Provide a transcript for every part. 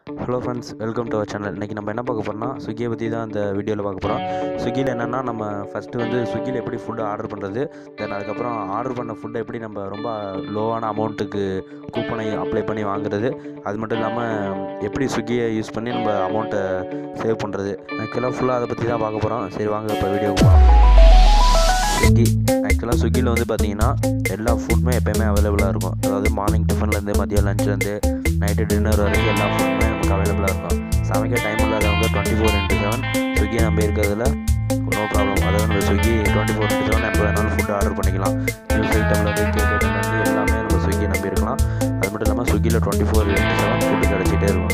hello friends welcome to our channel இன்றைக்கி நம்ம என்ன பார்க்க போகிறோம்னா ஸ்விக்கியை பற்றி தான் இந்த வீடியோவில் பார்க்க போகிறோம் ஸ்விக்கியில் என்னென்னா நம்ம ஃபஸ்ட்டு வந்து ஸ்விக்கியில் எப்படி ஃபுட்டு ஆர்டர் பண்ணுறது தென் அதுக்கப்புறம் ஆர்டர் பண்ண ஃபுட்டை எப்படி நம்ம ரொம்ப லோவான அமௌண்ட்டுக்கு கூப்பனை அப்ளை பண்ணி வாங்குறது அது மட்டும் இல்லாமல் எப்படி ஸ்விக்கியை யூஸ் பண்ணி நம்ம அமௌண்ட்டை சேவ் பண்ணுறது ஆக்சுவலாக ஃபுல்லாக அதை பற்றி தான் பார்க்க போகிறோம் சரி வாங்க இப்போ வீடியோக்கு போகலாம் ஸ்விக்கி ஆக்சுவலாக ஸ்விக்கியில் வந்து பார்த்தீங்கன்னா எல்லா ஃபுட்டுமே எப்போயுமே அவைலபிளாக இருக்கும் அதாவது மார்னிங் டிஃபன்லேருந்து மதியம் லஞ்ச்லேருந்து நைட்டு டின்னர் வரைக்கும் எல்லா ஃபுட்டுமே நமக்கு அவைலபிளாக இருக்கும் சமைக்க டைம் இல்லாதவங்க twenty four into seven Swiggy நம்ம இருக்கிறதுல நோ ப்ராப்ளம் அதாவது நம்ம Swiggy twenty four into seven எப்போ வேணாலும் ஃபுட்டு ஆர்டர் பண்ணிக்கலாம் நியூஸ் ஐட்டம்லேருந்து கேக் ஐட்டம்லேருந்து எல்லாமே நம்ம ஸ்விக்கி நம்பி இருக்கலாம் அது மட்டும் இல்லாமல் ஸ்விக்கியில் twenty four into seven food கிடச்சிட்டே இருக்கும்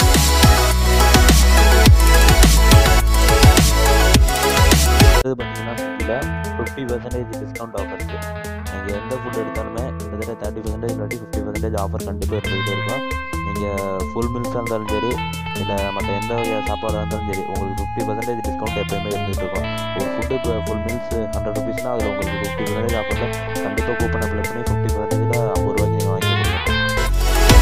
அடுத்தது பார்த்தீங்கன்னா ஸ்விக்கியில் ஃபிஃப்டி பர்சன்டேஜ் டிஸ்கவுண்ட் ஆஃபர்ஸ் நீங்கள் எந்த ஃபுட் எடுத்தாலுமே கிட்டத்தட்ட தேர்ட்டி பர்சன்டேஜ் இல்லாட்டி ஃபிஃப்டி பர்சன்டேஜ் ஆஃபர் கண்டிப்பாக இருந்துகிட்டே இருக்கும் நீங்கள் ஃபுல் மீல்ஸாக இருந்தாலும் சரி இல்லை மற்ற எந்த வகையான சாப்பாடாக இருந்தாலும் சரி உங்களுக்கு ஃபிஃப்டி பர்சன்டேஜ் டிஸ்கவுண்ட் எப்போயுமே இருந்துகிட்டு இருக்கும் ஒரு ஃபுட்டு இப்போ ஃபுல் மீல்ஸ் ஹண்ட்ரட் ருபீஸ்னால் அதில் உங்களுக்கு ஃபிஃப்டி பர்சன்டேஜ் ஆஃபரில் கண்டிப்பாக கூப்பன் அப்ளை பண்ணி ஃபிஃப்டி பர்சன்டேஜில் ஐம்பது ரூபாய்க்கு நீங்கள் வாங்கி முடியும்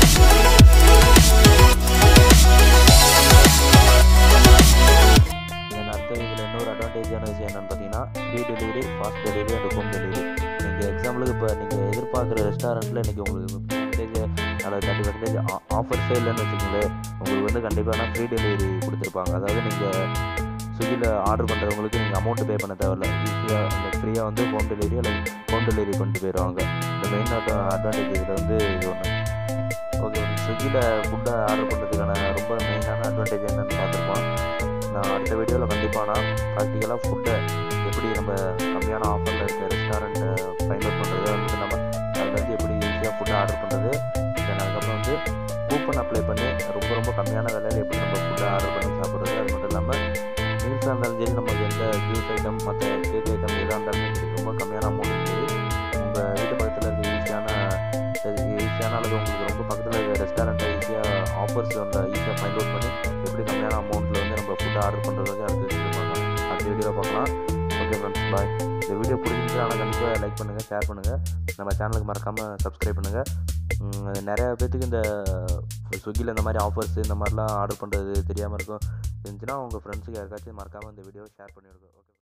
இதன் அடுத்த இதில் இன்னொரு அட்வான்டேஜான விஷயம் என்னென்னு பார்த்தீங்கன்னா free delivery fast delivery and home delivery நீங்கள் எக்ஸாம்பிளுக்கு இப்போ நீங்கள் எதிர்பார்க்குற ரெஸ்டாரண்ட்டில் இன்றைக்கி உங்களுக்கு பர்சன்டேஜ் அல்லது தேர்ட்டி பர்சன்டேஜ் ஆஃபர்ஸே இல்லைன்னு வச்சுக்கோங்களேன் உங்களுக்கு வந்து கண்டிப்பாக ஃப்ரீ டெலிவரி கொடுத்துருப்பாங்க அதாவது நீங்கள் ஸ்விக்கியில் ஆர்டர் பண்ணுறவங்களுக்கு நீங்கள் அமௌண்ட்டு பே பண்ண தேவையில்ல ஈஸியாக அந்த ஃப்ரீயாக வந்து ஹோம் டெலிவரி அல்லது ஹோம் டெலிவரி கொண்டு போயிடுவாங்க இந்த மெயின் அட்வான்டேஜ் இதில் வந்து இது ஒன்று ஓகே ஸ்விக்கியில் ஃபுட்டை ஆர்டர் பண்ணுறதுக்கான ரொம்ப மெயினான அட்வான்டேஜ் என்னென்னு பார்த்துருப்போம் நான் அடுத்த வீடியோவில் கண்டிப்பாக நான் ப்ராக்டிக்கலாக ஃபுட்டை எப்படி நம்ம கம்மியான ஆஃபரில் இருக்க ரெஸ்டாரண்ட்டை ஃபைண்ட் அவுட் பண்ணுறது அது மட்டும் இல்லாமல் அதுலேருந்து எப்படி ஈஸியாக ஃபுட்டை ஆர்டர் பண்ணுறது தென் அதுக்கப்புறம் வந்து கூப்பன் அப்ளை பண்ணி ரொம்ப ரொம்ப கம்மியான விலையில் எப்படி நம்ம ஃபுட்டை ஆர்டர் பண்ணி சாப்பிட்றது அது மட்டும் இல்லாமல் மீல்ஸாக இருந்தாலும் சரி நமக்கு எந்த ஜூஸ் ஐட்டம் மற்ற கேக் ஐட்டம் எதாக இருந்தாலுமே சரி ரொம்ப கம்மியான அமௌண்ட் சரி உங்கள் வீட்டு பக்கத்தில் இருக்க ஈஸியான ஈஸியான அளவு உங்களுக்கு ரொம்ப பக்கத்தில் இருக்க ரெஸ்டாரண்ட்டை ஈஸியாக ஆஃபர்ஸ் வந்து ஈஸியாக ஃபைண்ட் அவுட் பண்ணி எப்படி கம்மியான அமௌண்ட்டில் வந்து நம்ம ஃபுட்டு ஆர்டர் பண்ணுறது வந்து அடுத்த வீடியோ பார்க்கலாம் அடுத்த வீடியோவில் பார்க்கலாம் ஓகே ஃப்ரெண்ட்ஸ் பாய் இந்த வீடியோ பிடிச்சிருந்துச்சு ஆனால் கண்டிப்பாக லைக் பண்ணுங்கள் ஷேர் பண்ணுங்கள் நம்ம சேனலுக்கு மறக்காமல் சப்ஸ்கிரைப் பண்ணுங்கள் நிறைய பேர்த்துக்கு இந்த ஸ்விக்கியில் இந்த மாதிரி ஆஃபர்ஸ் இந்த மாதிரிலாம் ஆர்டர் பண்ணுறது தெரியாமல் இருக்கும் இருந்துச்சுன்னா உங்கள் ஃப்ரெண்ட்ஸுக்கு யாருக்காச்சும் மறக்காமல் இந்த வீடியோ ஷேர் பண்ணிவிடுங்க ஓகே